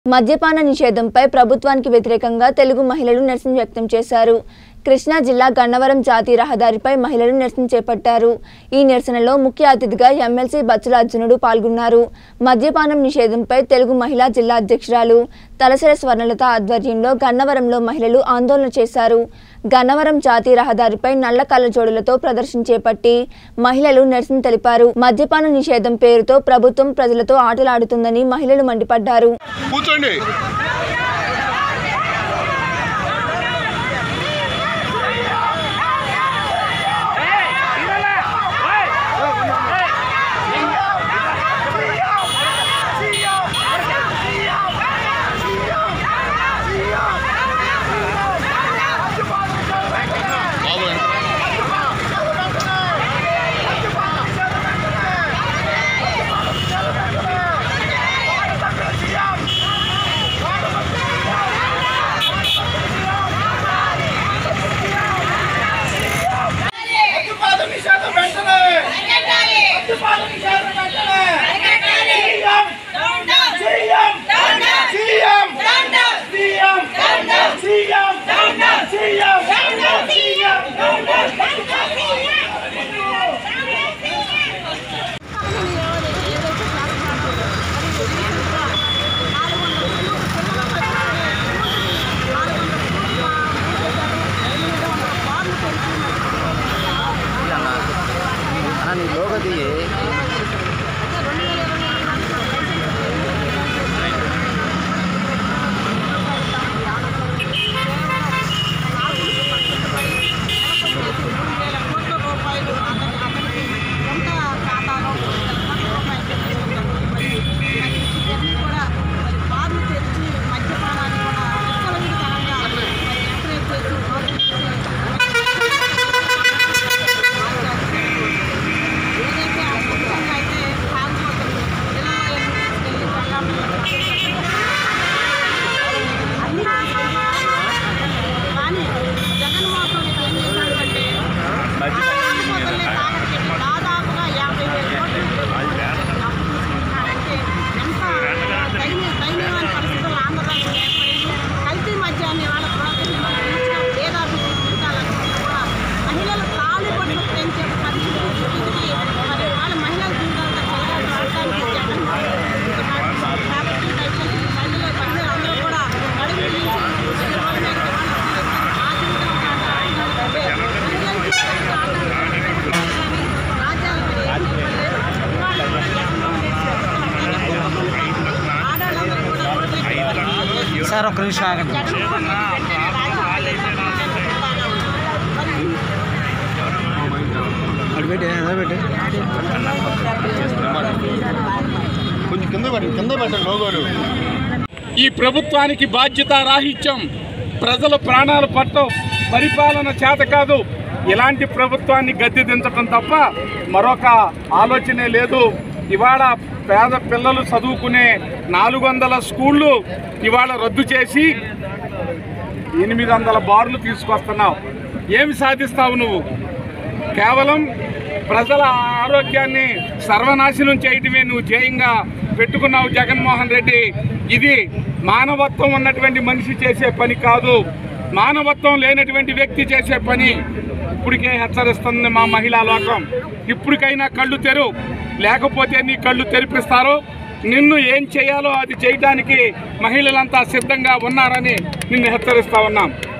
మద్యపాన నిషేధంపై ప్రభుత్వానికి వ్యతిరేకంగా తెలుగు మహిళలు నిరసన వ్యక్తం చేశారు కృష్ణా జిల్లా గన్నవరం జాతీయ రహదారిపై మహిళలు నిరసన చేపట్టారు ఈ నిరసనలో ముఖ్య అతిథిగా ఎమ్మెల్సీ బచ్చుల అర్జునుడు పాల్గొన్నారు మద్యపానం నిషేధంపై తెలుగు మహిళా జిల్లా అధ్యక్షురాలు తలసరి స్వర్ణలత ఆధ్వర్యంలో గన్నవరంలో మహిళలు ఆందోళన చేశారు గన్నవరం జాతీయ రహదారిపై నల్ల కళ్ళజోడులతో ప్రదర్శన చేపట్టి మహిళలు నిరసన తెలిపారు మద్యపాన నిషేధం పేరుతో ప్రభుత్వం ప్రజలతో ఆటలాడుతుందని మహిళలు మండిపడ్డారు కూర్చోండి బాబు వెనక. మద్యపాన నిషేధం వెంటనే మద్యపాన నిషేధం వెంటనే CM CM CM CM CM CM CM అన్న నీ లోగో దిగి కోట్ల రూపాయలు అతని అతనికి సొంత ఖాతాలో కోట్ల రూపాయలు పెట్టుకుంటారు మరి ఇవన్నీ కూడా మరి బార్లు తెచ్చి మద్యపానాన్ని కూడా విచ్చలవిడితనంగా మరి ఎంకరేజ్ చేసి ప్రోత్సహించి ఏదైతే అద్భుతంగా అయితే తాగుబోతులు ఇళ్ళలో తీసుకెళ్ళి పెళ్ళాలను అన్ని కానీ జగన్మోహన్ రెడ్డి ఏం చేశాడంటే తాగుబోతుల్ని తాగట్టి దాదాపుగా యాభై వేల కోట్లు అప్పు తీసుకుంటున్నాడంటే ఎంత దయనీయ దయనీయమైన పరిస్థితుల్లో ఆంధ్ర రాష్ట్రం ఏర్పడింది కల్తీ మద్యాన్ని వాళ్ళ ప్రోత్సహించిన పేదాభివృద్ధి జీవితాలన్నింటినీ కూడా మహిళలు తాళి పట్టు పెంచే పరిస్థితి స్థితికి మరి వాళ్ళ మహిళల జీవితాలతో చెలగాటడానికి జగన్మోహన్ రెడ్డి చూస్తున్నాడు. కాబట్టి దయచేసి మహిళలు మహిళలు అందరూ కూడా నడుము బిగించి ఈ రోడ్డు మీదకి వాళ్ళకి ఆ జీవితం కాదు, ఆ జీవితం అంటే మహిళల జీవితాలతో ఆటలాడుతున్నారు. రాజ్యాలు మరి ఎందుకు లేదు? ఇవాళ జగన్మోహన్ రెడ్డి ఆడవాళ్ళందరూ కూడా రోడ్లెక్కి సార్ ఒక్క నిమిషం ఆగండి జగన్మోహన్ రెడ్డి వెంటనే రాజీనామా మరి అటు పెట్టి అదే పెట్టి కొంచెం కింద పెట్టండి కింద పెట్టండి లోగోలు ఈ ప్రభుత్వానికి బాధ్యత రాహిత్యం ప్రజల ప్రాణాలు పట్టం పరిపాలన చేత కాదు ఇలాంటి ప్రభుత్వాన్ని గద్దె దించడం తప్ప మరొక ఆలోచనే లేదు ఇవాళ పేద పిల్లలు చదువుకునే నాలుగు వందల స్కూళ్ళు ఇవాళ రద్దు చేసి ఎనిమిది వందల బార్లు తీసుకొస్తున్నావు ఏమి సాధిస్తావు నువ్వు కేవలం ప్రజల ఆరోగ్యాన్ని సర్వనాశనం చేయటమే నువ్వు ధ్యేయంగా పెట్టుకున్నావు జగన్మోహన్ రెడ్డి ఇది మానవత్వం ఉన్నటువంటి మనిషి చేసే పని కాదు మానవత్వం లేనటువంటి వ్యక్తి చేసే పని ఇప్పటికే హెచ్చరిస్తుంది మా మహిళా లోకం ఇప్పటికైనా కళ్ళు తెరు లేకపోతే నీ కళ్ళు తెరిపిస్తారు నిన్ను ఏం చేయాలో అది చేయడానికి మహిళలంతా సిద్ధంగా ఉన్నారని నిన్ను హెచ్చరిస్తా ఉన్నాం